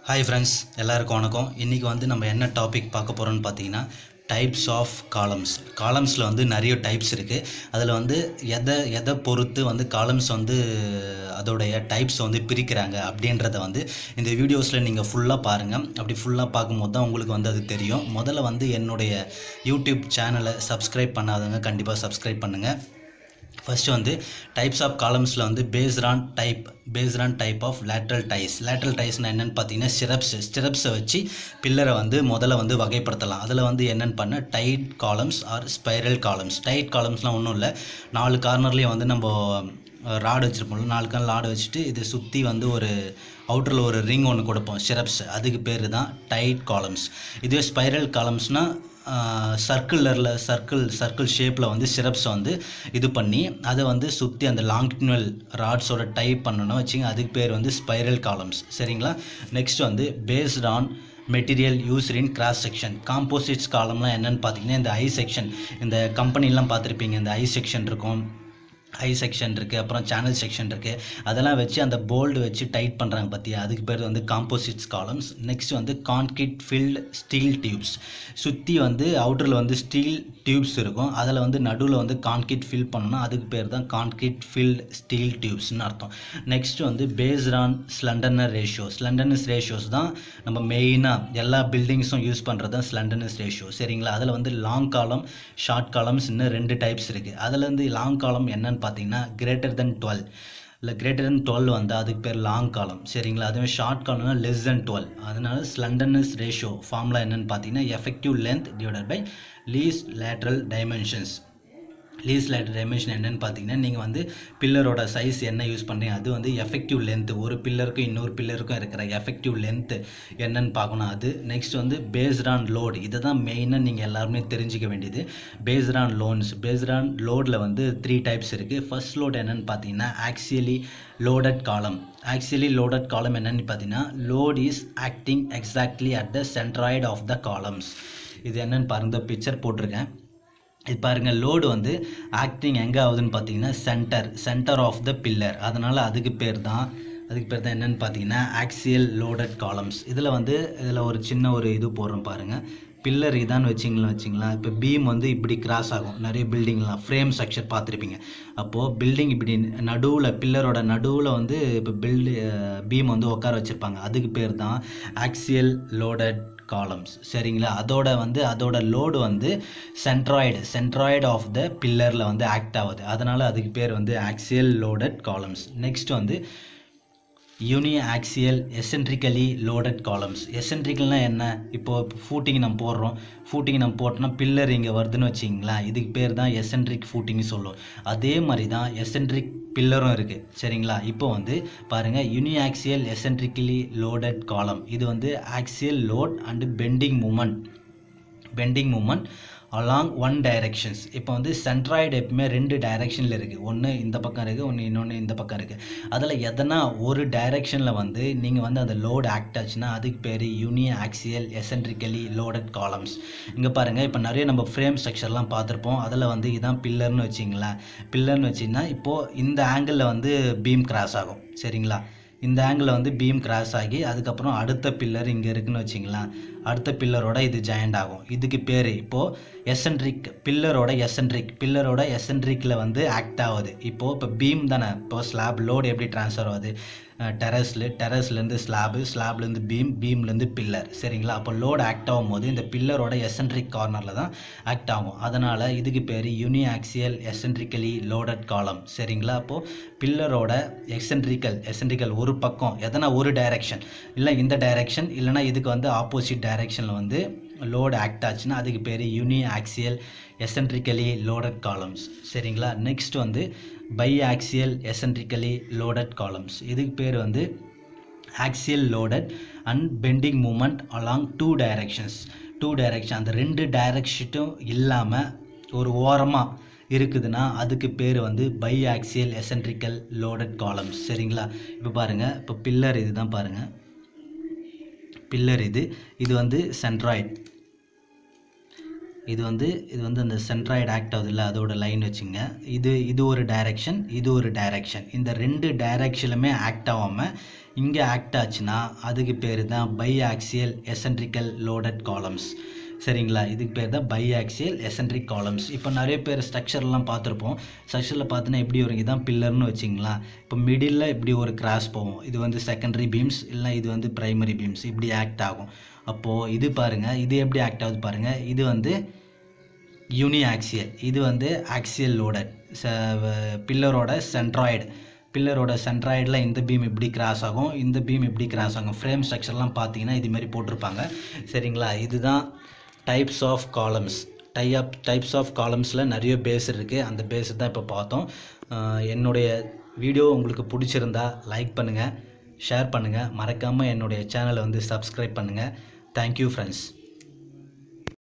hi friends எல்லாருக்கும் வணக்கம் இன்றைக்கி வந்து நம்ம என்ன டாபிக் பார்க்க போகிறோம்னு பார்த்தீங்கன்னா டைப்ஸ் ஆஃப் காலம்ஸ் காலம்ஸில் வந்து நிறைய டைப்ஸ் இருக்குது அதில் வந்து எதை எதை பொறுத்து வந்து காலம்ஸ் வந்து அதோடைய டைப்ஸ் வந்து பிரிக்கிறாங்க அப்படின்றத வந்து இந்த வீடியோஸில் நீங்கள் ஃபுல்லாக பாருங்கள் அப்படி ஃபுல்லாக பார்க்கும்போது தான் உங்களுக்கு வந்து அது தெரியும் முதல்ல வந்து என்னுடைய யூடியூப் சேனலை சப்ஸ்கிரைப் பண்ணாதவங்க கண்டிப்பாக சப்ஸ்கிரைப் பண்ணுங்கள் ஃபர்ஸ்ட் வந்து டைப்ஸ் ஆஃப் காலம்ஸில் வந்து based on type based on type of lateral ties lateral டைஸ்னால் என்னென்னு பார்த்தீங்கன்னா ஸ்டிரப்ஸ் ஸ்டிரப்ஸை வச்சு பில்லரை வந்து முதல்ல வந்து வகைப்படுத்தலாம் அதில் வந்து என்னென்னு பண்ண tied columns or spiral columns tied காலம்ஸ்லாம் ஒன்றும் இல்லை நாலு கார்னர்லேயும் வந்து நம்ம ராடு வச்சுருப்போம்ல நாலு கால் ராடு வச்சுட்டு இதை சுற்றி வந்து ஒரு அவுட்டரில் ஒரு ரிங் ஒன்று கொடுப்போம் ஸ்டிரப்ஸ் அதுக்கு பேர் தான் டைட் காலம்ஸ் இதுவே ஸ்பைரல் காலம்ஸ்னால் சர்க்கிளில் சர்க்கிள் சர்க்கிள் ஷேப்பில் வந்து சிரப்ஸை வந்து இது பண்ணி அதை வந்து சுற்றி அந்த லாங்டினல் ராட்ஸோட டைப் பண்ணணும் வச்சுங்க அதுக்கு பேர் வந்து ஸ்பைரல் காலம்ஸ் சரிங்களா நெக்ஸ்ட் வந்து based on material used in cross section composites காலம்லாம் என்னென்னு பார்த்தீங்கன்னா இந்த ஐ செக்ஷன் இந்த கம்பெனிலாம் பார்த்துருப்பீங்க இந்த ஐ செக்ஷன் இருக்கும் ஐ செக்ஷன் இருக்குது அப்புறம் சேனல் செக்ஷன் இருக்குது அதெல்லாம் வச்சு அந்த போல்டு வச்சு டைட் பண்ணுறாங்க பார்த்தியா அதுக்கு பேர் வந்து காம்போசிட்ஸ் காலம்ஸ் நெக்ஸ்ட் வந்து கான்கிரீட் ஃபில்டு ஸ்டீல் டியூப்ஸ் சுற்றி வந்து அவுட்டரில் வந்து ஸ்டீல் டியூப்ஸ் இருக்கும் அதில் வந்து நடுவில் வந்து கான்கிரீட் ஃபில் பண்ணணும் அதுக்கு பேர் தான் கான்கிரீட் ஃபில்டு ஸ்டீல் டியூப்ஸ்னு அர்த்தம் நெக்ஸ்ட் வந்து based on slenderness ratio slenderness ratios தான் நம்ம மெயினாக எல்லா பில்டிங்ஸும் யூஸ் பண்ணுறது தான் ஸ்லண்டர்னஸ் ரேஷியோ சரிங்களா அதில் வந்து லாங் காலம் ஷார்ட் காலம்ஸ் இன்னும் ரெண்டு டைப்ஸ் இருக்குது அதில் வந்து லாங் காலம் என்னன்னு பார்த்தீங்கன்னா கிரேட்டர் தென் டுவெல் இல்லை கிரேட்டர் தென் டுவெல் வந்து அதுக்கு பேர் லாங் காலம் சரிங்களா அதுவே ஷார்ட் காலம்னா லெஸ் தென் டுவெல் அதனால ஸ்லண்டர்னஸ் ரேஷியோ ஃபார்முலா என்னென்னு பார்த்தீங்கன்னா effective length divided by least lateral dimensions least lateral dimension என்னென்னு பார்த்தீங்கன்னா நீங்கள் வந்து பில்லரோட சைஸ் என்ன யூஸ் பண்ணுறீங்க அது வந்து எஃபெக்டிவ் லென்த்து ஒரு பில்லருக்கும் இன்னொரு பில்லருக்கும் இருக்கிற எஃபெக்டிவ் லென்த்து என்னன்னு பார்க்கணும் அது நெக்ஸ்ட் வந்து பேஸ்ட் ஆன் லோடு இதை தான் மெயினாக நீங்கள் எல்லாருமே தெரிஞ்சிக்க வேண்டியது based on loads based on லோடில் வந்து த்ரீ டைப்ஸ் இருக்குது ஃபர்ஸ்ட் லோட் என்னென்னு பார்த்தீங்கன்னா axially loaded column actually loaded column என்னென்னு பார்த்தீங்கன்னா load is acting exactly at the centroid of the columns இது என்னென்னு பாருங்க பிக்சர் போட்டிருக்கேன் இது பாருங்கள் லோடு வந்து ஆக்டிங் எங்கே ஆகுதுன்னு பார்த்தீங்கன்னா centre centre of the pillar அதனால் அதுக்கு பேர் தான் அதுக்கு பேர் தான் என்னென்னு பார்த்தீங்கன்னா ஆக்சியல் லோடட் காலம்ஸ் இதில் வந்து இதில் ஒரு சின்ன ஒரு இது போடுறோம் பாருங்கள் பில்லர் இதான்னு வச்சிங்களா வச்சிங்களா இப்போ பீம் வந்து இப்படி கிராஸ் ஆகும் நிறைய பில்டிங்லாம் ஃப்ரேம் ஸ்ட்ரக்சர் பார்த்துருப்பீங்க அப்போது பில்டிங் இப்படி நடுவில் பில்லரோட நடுவில் வந்து இப்போ பில்டு பீம் வந்து உட்கார வச்சுருப்பாங்க அதுக்கு பேர் தான் ஆக்சியல் லோடட் காலம்ஸ் சரிங்களா அதோட வந்து அதோட லோடு வந்து சென்ட்ராய்டு சென்ட்ராய்டு ஆஃப் த பில்லரில் வந்து ஆக்ட் ஆகுது அதனால் அதுக்கு பேர் வந்து ஆக்சியல் லோடட் காலம்ஸ் நெக்ஸ்ட் வந்து uniaxial eccentrically loaded columns எசென்ட்ரிக்கல்னால் என்ன இப்போது ஃபூட்டிங் நம்ம போடுறோம் ஃபூட்டிங் நம்ம போட்டோம்னா பில்லர் இங்கே வருதுன்னு வச்சிங்களேன் இதுக்கு பேர் தான் எசென்ட்ரிக் ஃபூட்டிங்னு சொல்லுவோம் அதே மாதிரி தான் எசென்ட்ரிக் பில்லரும் இருக்குது சரிங்களா இப்போ வந்து பாருங்கள் யூனி ஆக்சியல் எசென்ட்ரிக்கலி லோடட் காலம் இது வந்து axial load and bending moment bending moment along one directions இப்போ வந்து சென்ட்ராய்டு எப்பவுமே ரெண்டு டைரெக்ஷனில் இருக்குது ஒன்று இந்த பக்கம் இருக்குது ஒன்று இன்னொன்று இந்த பக்கம் இருக்குது அதில் எதனா ஒரு டைரெக்ஷனில் வந்து நீங்கள் வந்து அந்த லோடு ஆக்ட் ஆச்சுன்னா அதுக்கு பேர் uniaxial eccentrically loaded columns இங்கே பாருங்கள் இப்போ நிறைய நம்ம ஃப்ரேம் ஸ்ட்ரக்சர்லாம் பார்த்துருப்போம் அதில் வந்து இதான் பில்லர்னு வச்சிங்களேன் பில்லர்னு வச்சிங்கன்னா இப்போது இந்த ஆங்கிளில் வந்து பீம் கிராஸ் ஆகும் சரிங்களா இந்த ஆங்கிளில் வந்து பீம் கிராஸ் ஆகி அதுக்கப்புறம் அடுத்த பில்லர் இங்கே இருக்குன்னு வச்சிங்களேன் அடுத்த பில்லரோட இது ஜாயிண்ட் ஆகும் இதுக்கு பேர் இப்போது எசென்ட்ரிக் பில்லரோட எசென்ட்ரிக் பில்லரோட எசென்ட்ரிக்கில் வந்து ஆக்ட் ஆகுது இப்போது இப்போ பீம் தானே இப்போ ஸ்லாப் லோடு எப்படி ட்ரான்ஸ்ஃபர் ஆகுது டெரஸில் டெரஸ்லேருந்து ஸ்லாபு ஸ்லாப்லேருந்து பீம் பீம்லேருந்து பில்லர் சரிங்களா அப்போ லோடு ஆக்ட் ஆகும் போது இந்த பில்லரோட எசென்ட்ரிக் கார்னரில் தான் ஆக்ட் ஆகும் அதனால் இதுக்கு பேர் யூனி ஆக்சியல் எசென்ட்ரிக்கலி லோடட் காலம் சரிங்களா அப்போது பில்லரோட எசென்ட்ரிக்கல் எசென்ட்ரிக்கல் ஒரு பக்கம் எதனா ஒரு டைரெக்ஷன் இல்லை இந்த டைரெக்ஷன் இல்லைனா இதுக்கு வந்து ஆப்போசிட் டைரெக்ஷனில் வந்து லோடு ஆக்ட் ஆச்சுன்னா அதுக்கு பேர் uniaxial eccentrically loaded columns சரிங்களா நெக்ஸ்ட் வந்து biaxial eccentrically loaded columns இதுக்கு பேர் வந்து axial loaded and bending moment along two directions two direction அந்த ரெண்டு டைரெக்ஷனும் இல்லாமல் ஒரு ஓரமாக இருக்குதுன்னா அதுக்கு பேர் வந்து biaxial eccentrical loaded columns சரிங்களா இப்போ பாருங்கள் இப்போ பில்லர் இது தான் பாருங்கள் பில்லர் இது இது வந்து சென்ட்ராய்ட் இது வந்து இது வந்து அந்த சென்ட்ராய்டு ஆக்ட் ஆகுது இல்லை அதோட லைன் வச்சுங்க இது இது ஒரு டைரெக்ஷன் இது ஒரு டைரெக்ஷன் இந்த ரெண்டு டைரெக்ஷனுமே ஆக்ட் ஆகாமல் இங்கே ஆக்ட் ஆச்சுன்னா அதுக்கு பேர் தான் biaxial eccentrical loaded columns சரிங்களா இதுக்கு பேர் தான் பை ஆக்சியல் எசன்ட்ரிக் காலம்ஸ் இப்போ நிறைய பேர் ஸ்ட்ரக்சர்லாம் பார்த்துருப்போம் ஸ்ட்ரக்சரில் பார்த்தீங்கன்னா எப்படி வரும் இதுதான் பில்லர்னு வச்சிங்களா இப்போ மிடில் இப்படி ஒரு கிராஸ் போகும் இது வந்து செகண்டரி பீம்ஸ் இல்லை இது வந்து பிரைமரி பீம்ஸ் இப்படி ஆக்ட் ஆகும் அப்போது இது பாருங்கள் இது எப்படி ஆக்ட் ஆகுது பாருங்கள் இது வந்து யூனி ஆக்சியல் இது வந்து ஆக்சியல் லோடட் பில்லரோட சென்ட்ராய்டு பில்லரோட சென்ட்ராய்டில் இந்த பீம் இப்படி கிராஸ் ஆகும் இந்த பீம் இப்படி கிராஸ் ஆகும் ஃப்ரேம் ஸ்ட்ரக்சர்லாம் பார்த்தீங்கன்னா இது மாதிரி போட்டிருப்பாங்க சரிங்களா இதுதான் types of columns tie of types of காலம்ஸில் நிறைய பேஸ் இருக்குது அந்த பேஸ் தான் இப்போ பார்த்தோம் அஹ் என்னுடைய வீடியோ உங்களுக்கு பிடிச்சிருந்தா லைக் பண்ணுங்கள் ஷேர் பண்ணுங்கள் மறக்காமல் என்னுடைய சேனலை வந்து சப்ஸ்கிரைப் பண்ணுங்கள் தேங்க்யூ ஃப்ரெண்ட்ஸ்